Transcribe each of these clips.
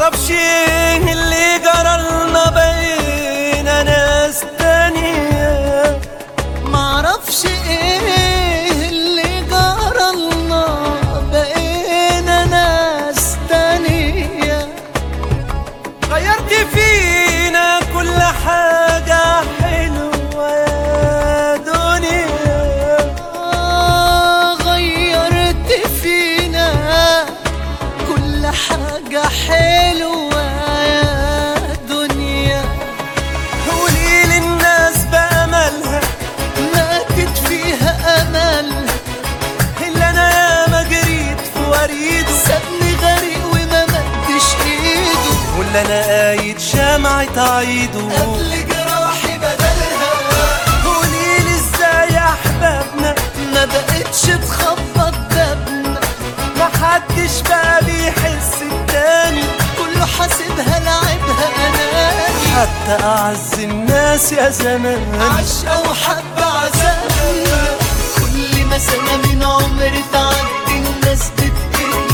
معرفش ايه اللي جرالنا بقينا ناس تانية معرفش ايه اللي جرالنا بقينا ناس تانية غيرت فينا كل حاجة حلوة يا دنيا آه غيرت فينا كل حاجة حلوة يا دنيا قولي للناس بأملها ماتت فيها أمل اللي أنا ياما جريت في وريده سابني غريق وما مدش إيده واللي أنا قايد شمعة عيده قبل جراحي بدلها قولي لي ازاي يا أحبابنا ما بقتش تخبط بابنا محدش بقى بيحس التاني كله حاسبها لعبها أناني حتى أعز الناس يا زمان عشقة وحب عذابنا كل ما سنة من عمري تعدي الناس بتقل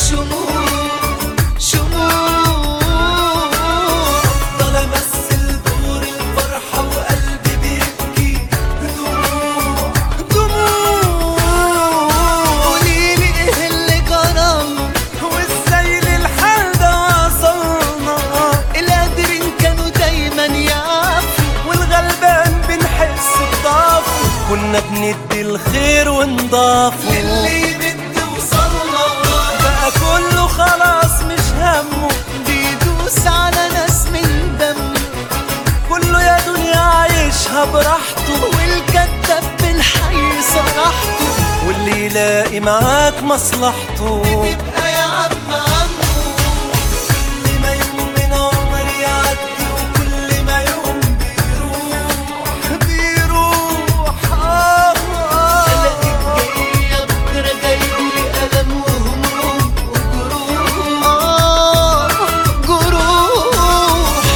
شموع شموع افضل امثل دور الفرحة وقلبي بيبكي دموع دموع قوليلي ايه اللي جرالنا وازاي للحال ده وصلنا القادرين كانوا دايما يعافوا والغلبان بنحس بضعفه كنا بندي الخير ونضافه للي بده وصلنا بقى كله خلاص مش همه بيدوس على ناس من دم كله يا دنيا عايشها براحته والكذاب بالحي صرحته واللي يلاقي معاك مصلحته تبقى يا عم عمو كل ما يوم من عمري يعدي وكل ما يوم بيروح بيروح آه الاقيك جاية بكرة جايبلي ألم وهموم وجروح آه جروح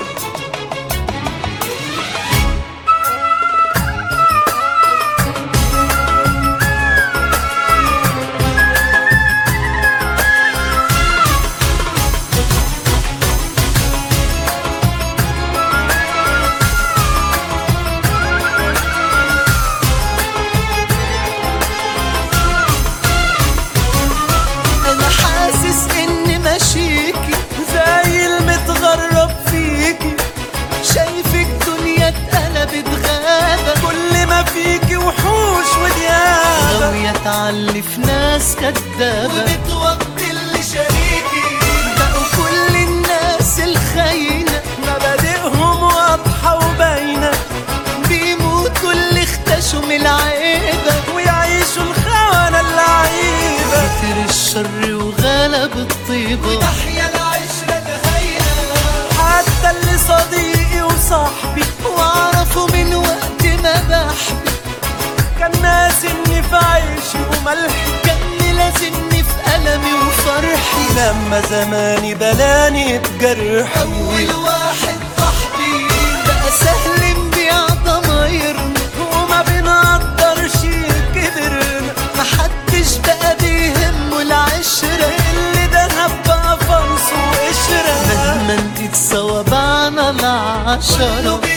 أنا حاسس إني ماشيكي زي المتغرب فيكي شايفك دنيا اتقلبت غابة كل ما فيكي وحوش وديابة غاوية تعلي في ناس كدابة وبتوطي اللي شريكي بقوا كل الناس الخاينة مبادئهم واضحة وباينة بيموتوا اللي اختشوا من العيبة ويعيشوا الخونة اللعيبة كتر الشر وغلب الطيبة وتحيا العشرة الهينة حتى اللي صديقي وصاحبي واعرفه من وقت ما بحبي كان ناس اني في عيشي وملحي كان لازمني في ألمي وفرحي لما زماني بلاني بجرح أول واحد صاحبي بقى سهل نبيع ضمايرنا وما بنقدرش كبرنا محدش بقى بيهمه العشرة اللي دهب بقى فرص وقشرة مهما نقيت سوا بعنا العشرة